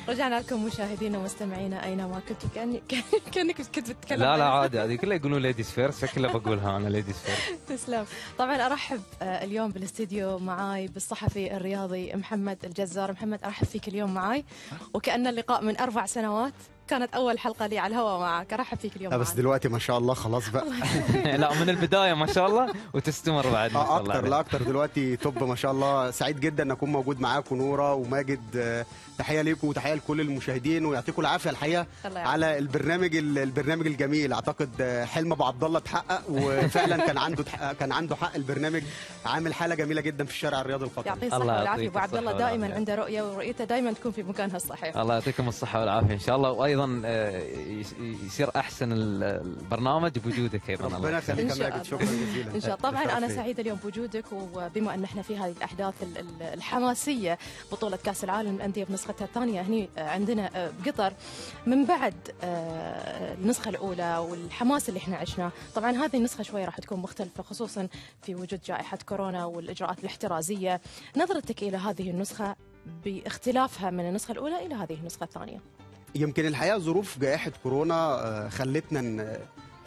رجعنا لكم مشاهدينا ومستمعينا اينما كنتوا كاني كانك كنت بتتكلم لا لا عن- عادي هذه كلها يقولون ليديز فيرست شكلها بقولها انا ليديز فيرست تسلم طبعا ارحب آه، اليوم بالاستديو معاي بالصحفي الرياضي محمد الجزار محمد ارحب فيك اليوم معاي وكان اللقاء من اربع سنوات كانت اول حلقه لي على الهواء معك ارحب فيك اليوم لا بس معاي. دلوقتي ما شاء الله خلاص بقى لا من البدايه ما شاء الله وتستمر بعد ما شاء اه الله اكتر لا عليك. اكتر دلوقتي توب ما شاء الله سعيد جدا ان اكون موجود معاكم نوره وماجد آه، تحيه ليكم وتحيه لكل المشاهدين ويعطيكم العافيه الحقيقه الله يعافيك. على البرنامج ال- البرنامج الجميل اعتقد آه، حلم ابو عبد الله اتحقق وفعلا كان عنده تح- كان عنده حق البرنامج عامل حاله جميله جدا في الشارع الرياضي القطري يعطيه الصحه الله والعافيه يعطيك ابو عبد الله الصحة دائما والعافية. عنده رؤيه ورؤيته دائما تكون في مكانها الصحيح الله يعطيكم الصحة والعافية إن شاء الله وأيضا آه، يس- يصير أحسن ال- البرنامج بوجودك أيضا الله ربنا يخليك. يخليك إن يا شاء ماجد الله. شكرا جزيلا ان شاء الله طبعا انا شرف لي. سعيده اليوم بوجودك وبما ان احنا في هذه الاحداث ال- ال- الحماسيه بطوله كاس العالم للانديه بنسختها الثانيه هني آه، عندنا آه، بقطر من بعد آه، النسخه الاولى والحماس اللي احنا عشناه طبعا هذه النسخه شوي راح تكون مختلفه خصوصا في وجود جائحه كورونا والاجراءات الاحترازيه نظرتك الى هذه النسخه باختلافها من النسخه الاولى الى هذه النسخه الثانيه يمكن الحقيقه ظروف جائحه كورونا آه، خلتنا ن-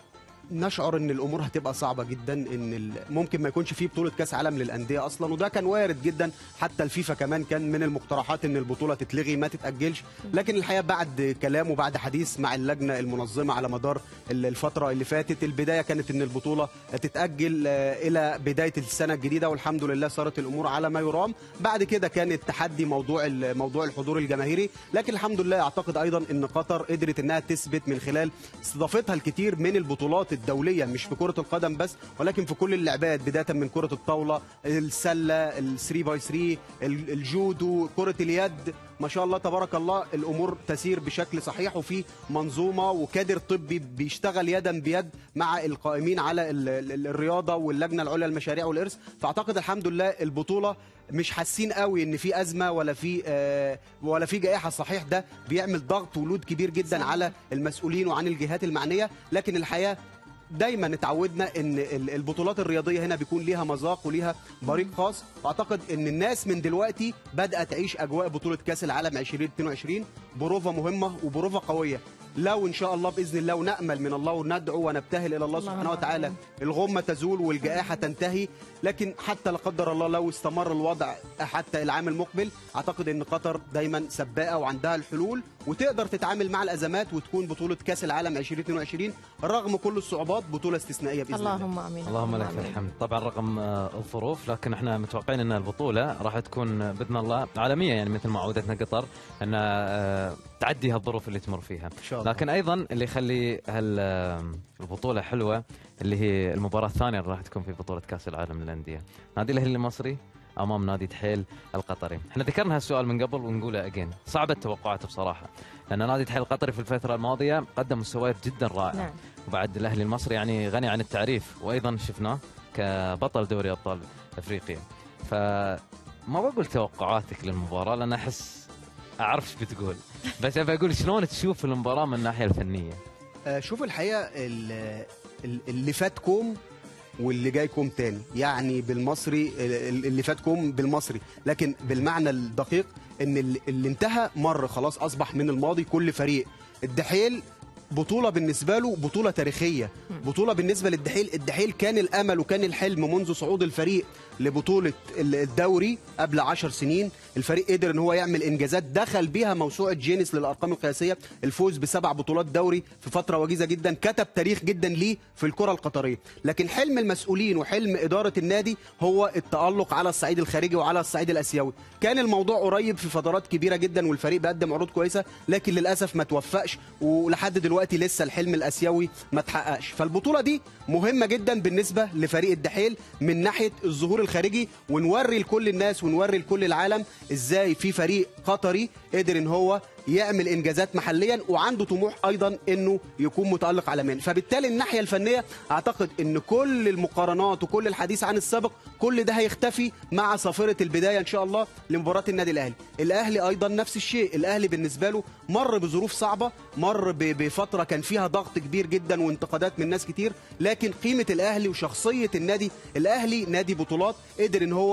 نشعر ان الامور هتبقى صعبه جدا ان ال- ممكن ما يكونش فيه بطوله كاس عالم للانديه اصلا وده كان وارد جدا حتى الفيفا كمان كان من المقترحات ان البطوله تتلغي ما تتاجلش لكن الحقيقه بعد كلام وبعد حديث مع اللجنه المنظمه على مدار ال- الفتره اللي فاتت البدايه كانت ان البطوله تتاجل آه، الى بدايه السنه الجديده والحمد لله صارت الامور على ما يرام بعد كده كان التحدي موضوع ال- موضوع الحضور الجماهيري لكن الحمد لله اعتقد ايضا ان قطر قدرت انها تثبت من خلال استضافتها الكثير من البطولات الدوليه مش في كره القدم بس ولكن في كل اللعبات بدايه من كره الطاوله السله ال 3 باي 3 ال- الجودو كره اليد ما شاء الله تبارك الله الامور تسير بشكل صحيح وفي منظومه وكادر طبي بيشتغل يدا بيد مع القائمين على ال- ال- الرياضه واللجنه العليا للمشاريع والارث فاعتقد الحمد لله البطوله مش حاسين قوي ان في ازمه ولا في آه ولا في جائحه صحيح ده بيعمل ضغط ولود كبير جدا صح. على المسؤولين وعن الجهات المعنيه لكن الحقيقه دايما اتعودنا ان ال- البطولات الرياضيه هنا بيكون ليها مذاق وليها بريق خاص واعتقد ان الناس من دلوقتي بدات تعيش اجواء بطوله كاس العالم 2022 بروفه مهمه وبروفه قويه لو ان شاء الله باذن الله ونامل من الله وندعو ونبتهل الى الله اللهم سبحانه وتعالى آمين. الغمه تزول والجائحه تنتهي لكن حتى لا قدر الله لو استمر الوضع حتى العام المقبل اعتقد ان قطر دايما سباقه وعندها الحلول وتقدر تتعامل مع الازمات وتكون بطوله كاس العالم 2022 رغم كل الصعوبات بطوله استثنائيه باذن الله اللهم امين اللهم لك آمين. الحمد طبعا رغم آه، الظروف لكن احنا متوقعين ان البطوله راح تكون باذن الله عالميه يعني مثل ما عودتنا قطر ان آه، تعدي هالظروف اللي تمر فيها ان شاء الله لكن ايضا اللي يخلي هال آه، البطوله حلوه اللي هي المباراه الثانيه اللي راح تكون في بطوله كاس العالم للانديه نادي الاهلي المصري امام نادي تحيل القطري احنا ذكرنا هالسؤال من قبل ونقوله اجين صعبه التوقعات بصراحه لان نادي تحيل القطري في الفتره الماضيه قدم مستويات جدا رائعه نعم وبعد الاهلي المصري يعني غني عن التعريف وايضا شفناه كبطل دوري ابطال افريقيا فما بقول توقعاتك للمباراه لان احس اعرف ايش بتقول بس ابي اقول شلون تشوف المباراه من الناحيه الفنيه آه، شوف الحقيقه ال- ال- اللي فات كوم واللي جاي كوم تاني يعني بالمصري ال- اللي فات كوم بالمصري لكن بالمعنى الدقيق ان ال- اللي انتهى مر خلاص اصبح من الماضي كل فريق الدحيل بطولة بالنسبة له بطولة تاريخية بطولة بالنسبة للدحيل الدحيل كان الأمل وكان الحلم منذ صعود الفريق لبطولة ال- الدوري قبل عشر سنين الفريق قدر ان هو يعمل انجازات دخل بيها موسوعة جينيس للأرقام القياسية الفوز بسبع بطولات دوري في فترة وجيزة جدا كتب تاريخ جدا ليه في الكرة القطرية لكن حلم المسؤولين وحلم إدارة النادي هو التألق على الصعيد الخارجي وعلى الصعيد الآسيوي كان الموضوع قريب في فترات كبيرة جدا والفريق بيقدم عروض كويسة لكن للأسف ما توفقش ولحد دلوقتي لسه الحلم الآسيوي ما تحققش فالبطولة دي مهمة جدا بالنسبة لفريق الدحيل من ناحية الظهور الخارجي ونوري لكل الناس ونوري لكل العالم ازاي في فريق قطري قدر ان هو يعمل انجازات محليا وعنده طموح ايضا انه يكون متالق عالميا فبالتالي الناحيه الفنيه اعتقد ان كل المقارنات وكل الحديث عن السابق كل ده هيختفي مع صافره البدايه ان شاء الله لمباراه النادي الاهلي الاهلي ايضا نفس الشيء الاهلي بالنسبه له مر بظروف صعبه مر ب- بفتره كان فيها ضغط كبير جدا وانتقادات من ناس كتير لكن قيمه الاهلي وشخصيه النادي الاهلي نادي بطولات قدر ان هو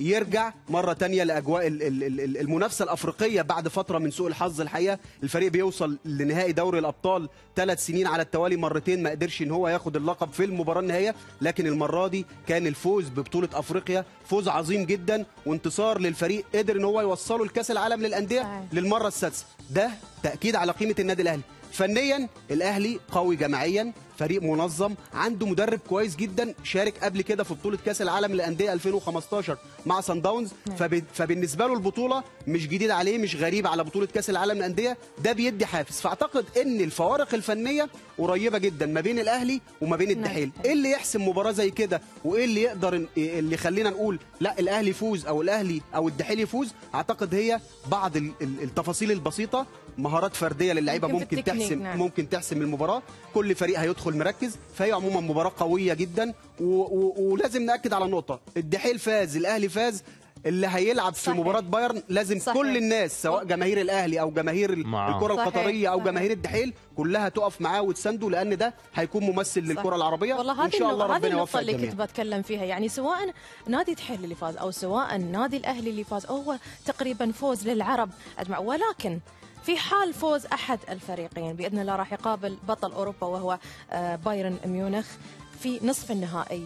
يرجع مره تانية لاجواء ال- ال- ال- المنافسه الافريقيه بعد فتره من سوء الحظ الحقيقه الفريق بيوصل لنهائي دوري الابطال ثلاث سنين على التوالي مرتين ما قدرش ان هو ياخد اللقب في المباراه النهائيه لكن المره دي كان الفوز ببطوله افريقيا فوز عظيم جدا وانتصار للفريق قدر ان هو يوصله لكاس العالم للانديه صحيح. للمره السادسه ده تاكيد على قيمه النادي الاهلي فنيا الاهلي قوي جماعيا فريق منظم عنده مدرب كويس جدا شارك قبل كده في بطوله كاس العالم للانديه 2015 مع سان داونز نعم. فب... فبالنسبه له البطوله مش جديد عليه مش غريب على بطوله كاس العالم للانديه ده بيدي حافز فاعتقد ان الفوارق الفنيه قريبه جدا ما بين الاهلي وما بين الدحيل ايه اللي يحسم مباراه زي كده وايه اللي يقدر إن- اللي يخلينا نقول لا الاهلي يفوز او الاهلي او الدحيل يفوز اعتقد هي بعض ال- ال- التفاصيل البسيطه مهارات فرديه للعيبه ممكن في ممكن التكنيك، تحسم نعم. ممكن تحسم المباراه كل فريق هيدخل مركز فهي عموما مباراه قويه جدا و... و... ولازم ناكد على نقطه الدحيل فاز الاهلي فاز اللي هيلعب في صحيح. مباراه بايرن لازم صحيح. كل الناس سواء جماهير الاهلي او جماهير ال- معاه. الكره صحيح. القطريه او صحيح. جماهير الدحيل كلها تقف معاه وتسنده لان ده هيكون ممثل للكره العربيه والله وان هذه شاء الله النقطة- هذه ربنا النقطة يوفق اللي الجميع كنت بتكلم فيها يعني سواء نادي تحيل اللي فاز او سواء نادي الاهلي اللي فاز هو تقريبا فوز للعرب اجمع ولكن في حال فوز احد الفريقين باذن الله راح يقابل بطل اوروبا وهو آه، بايرن ميونخ في نصف النهائي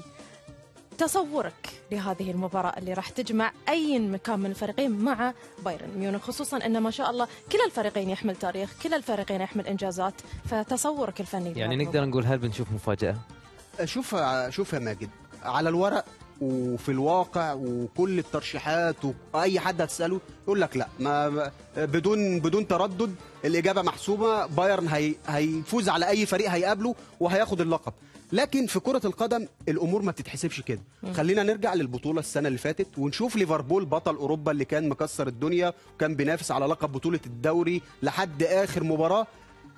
تصورك لهذه المباراة اللي راح تجمع أي مكان من الفريقين مع بايرن ميونخ خصوصا أن ما شاء الله كلا الفريقين يحمل تاريخ كلا الفريقين يحمل إنجازات فتصورك الفني يعني لهذه نقدر نقول هل بنشوف مفاجاه شوف شوف يا ماجد على الورق وفي الواقع وكل الترشيحات واي حد هتساله يقول لك لا ما ما- بدون بدون تردد الاجابه محسومه بايرن هي هيفوز على اي فريق هيقابله وهياخد اللقب لكن في كره القدم الامور ما بتتحسبش كده خلينا نرجع للبطوله السنه اللي فاتت ونشوف ليفربول بطل اوروبا اللي كان مكسر الدنيا وكان بينافس على لقب بطوله الدوري لحد اخر مباراه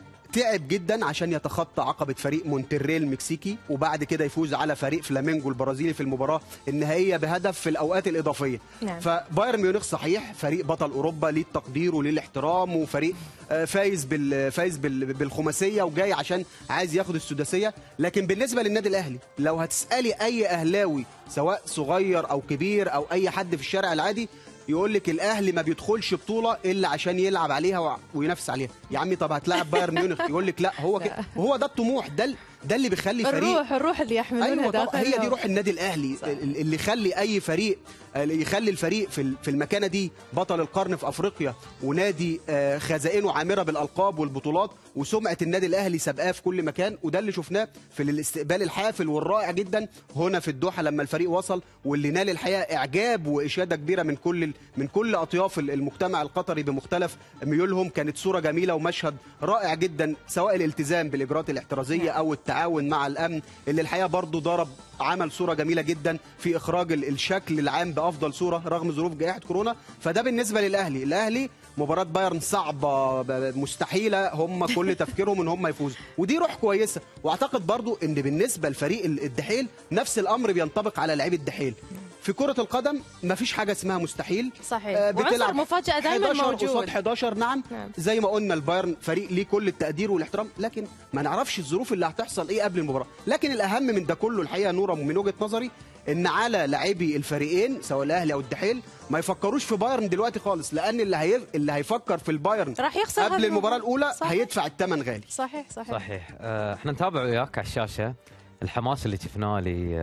تعب جدا عشان يتخطى عقبة فريق مونتري المكسيكي وبعد كده يفوز على فريق فلامينجو البرازيلي في المباراة النهائية بهدف في الأوقات الإضافية نعم. فبايرن ميونخ صحيح فريق بطل أوروبا ليه التقدير وليه الاحترام وفريق آه، فايز بال فايز بال بالخماسية وجاي عشان عايز ياخد السداسية لكن بالنسبة للنادي الأهلي لو هتسألي أي أهلاوي سواء صغير أو كبير أو أي حد في الشارع العادي يقول لك الاهلي ما بيدخلش بطوله الا عشان يلعب عليها وع- وينافس عليها يا عمي طب هتلاعب بايرن ميونخ يقول لك لا هو كده هو ده الطموح ده ال- ده اللي بيخلي فريق الروح الروح اللي يحملونها ايوه طبعا داخل هي دي روح النادي الاهلي صح. ال- اللي يخلي اي فريق اللي يخلي الفريق في ال- في المكانه دي بطل القرن في افريقيا ونادي آه، خزائنه عامره بالالقاب والبطولات وسمعه النادي الاهلي سابقاه في كل مكان وده اللي شفناه في الاستقبال الحافل والرائع جدا هنا في الدوحه لما الفريق وصل واللي نال الحقيقه اعجاب واشاده كبيره من كل ال- من كل اطياف ال- المجتمع القطري بمختلف ميولهم كانت صوره جميله ومشهد رائع جدا سواء الالتزام بالاجراءات الاحترازيه او التعاون مع الامن اللي الحقيقه برضو ضرب عمل صوره جميله جدا في اخراج ال- الشكل العام بافضل صوره رغم ظروف جائحه كورونا فده بالنسبه للاهلي الاهلي مباراه بايرن صعبه ب- مستحيله هم كل تفكيرهم ان هم يفوزوا ودي روح كويسه واعتقد برضو ان بالنسبه لفريق ال- الدحيل نفس الامر بينطبق على لعيبه الدحيل في كرة القدم مفيش حاجة اسمها مستحيل صحيح. آه، وعنصر مفاجأة دايماً 11 موجود. قصاد 11 نعم. نعم. زي ما قلنا البايرن فريق ليه كل التقدير والاحترام لكن ما نعرفش الظروف اللي هتحصل ايه قبل المباراه لكن الاهم من ده كله الحقيقه نورا من وجهه نظري ان على لاعبي الفريقين سواء الاهلي او الدحيل ما يفكروش في بايرن دلوقتي خالص لان اللي هي... اللي هيفكر في البايرن راح يخسر قبل هذه المباراه المباراة. الاولى صحيح. هيدفع الثمن غالي صحيح صحيح صحيح آه، احنا نتابع وياك على الشاشه الحماس اللي شفناه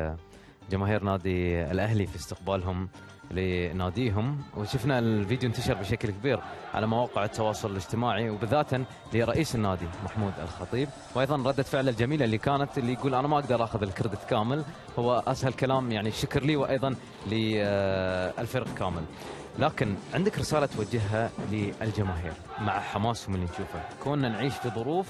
لجماهير نادي الاهلي في استقبالهم لناديهم وشفنا الفيديو انتشر بشكل كبير على مواقع التواصل الاجتماعي وبالذات لرئيس النادي محمود الخطيب وايضا رده فعله الجميله اللي كانت اللي يقول انا ما اقدر اخذ الكريدت كامل هو اسهل كلام يعني الشكر لي وايضا للفرق كامل لكن عندك رساله توجهها للجماهير مع حماسهم اللي نشوفه كوننا نعيش في ظروف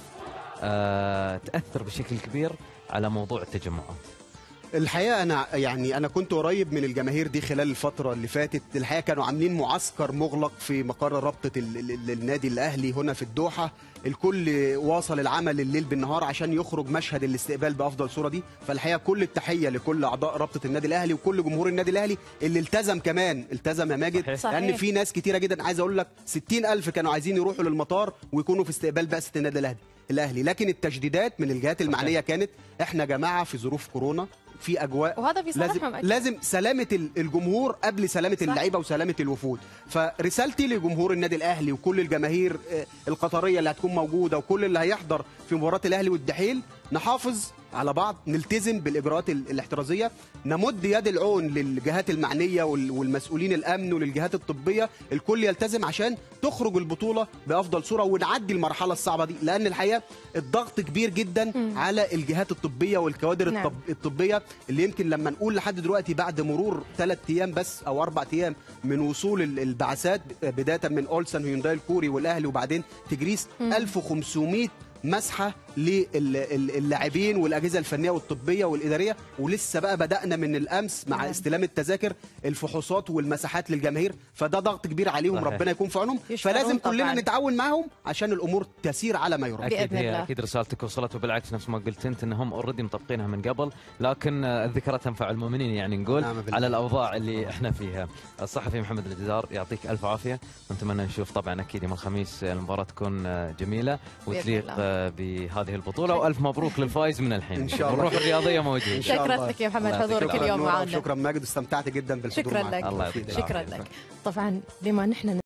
آه، تاثر بشكل كبير على موضوع التجمعات الحقيقه انا يعني انا كنت قريب من الجماهير دي خلال الفتره اللي فاتت الحقيقه كانوا عاملين معسكر مغلق في مقر رابطه ال- ال- ال- النادي الاهلي هنا في الدوحه الكل واصل العمل الليل بالنهار عشان يخرج مشهد الاستقبال بافضل صوره دي فالحقيقه كل التحيه لكل اعضاء رابطه النادي الاهلي وكل جمهور النادي الاهلي اللي التزم كمان التزم يا ماجد صحيح. صحيح. لان في ناس كتيره جدا عايز اقول لك 60 الف كانوا عايزين يروحوا للمطار ويكونوا في استقبال بعثه النادي الاهلي الاهلي لكن التشديدات من الجهات المعنيه كانت احنا جماعه في ظروف كورونا في اجواء وهذا لازم بيصالحهم أكيد. لازم سلامه ال- الجمهور قبل سلامه صح. اللعيبه وسلامه الوفود فرسالتي لجمهور النادي الاهلي وكل الجماهير آه، القطريه اللي هتكون موجوده وكل اللي هيحضر في مباراه الاهلي والدحيل نحافظ على بعض نلتزم بالاجراءات ال- الاحترازيه نمد يد العون للجهات المعنيه وال- والمسؤولين الامن وللجهات الطبيه الكل يلتزم عشان تخرج البطوله بافضل صوره ونعدي المرحله الصعبه دي لان الحقيقه الضغط كبير جدا على الجهات الطبيه والكوادر نعم. الطب الطبيه اللي يمكن لما نقول لحد دلوقتي بعد مرور ثلاث ايام بس او اربع ايام من وصول ال- البعثات بدايه من اولسن هيونداي الكوري والاهلي وبعدين تجريس 1500 مسحه للاعبين والاجهزه الفنيه والطبيه والاداريه ولسه بقى بدانا من الامس مع نعم. استلام التذاكر الفحوصات والمساحات للجماهير فده ضغط كبير عليهم صحيح. ربنا يكون في عونهم يشكرون فلازم كلنا طبعاً. نتعاون معاهم عشان الامور تسير على ما يرام بإذن اكيد هي الله. اكيد رسالتك وصلت وبالعكس نفس ما قلت انت انهم اوريدي مطبقينها من قبل لكن آه، الذكرى تنفع المؤمنين يعني نقول نعم بالله. على الاوضاع اللي احنا فيها الصحفي محمد الجدار يعطيك الف عافيه ونتمنى نشوف طبعا اكيد يوم الخميس المباراه تكون آه، جميله وتليق الله. آه، بهذه البطوله والف مبروك للفائز من الحين إن شاء الله. والروح الرياضيه موجوده إن شاء شكرا الله. لك يا محمد الله يعطيك حضورك العافية. اليوم نورة معنا وشكرا ماجد واستمتعت جدا بالحضور شكراً معك. لك. الله يعطيك شكرا العافية. لك طبعا بما نحن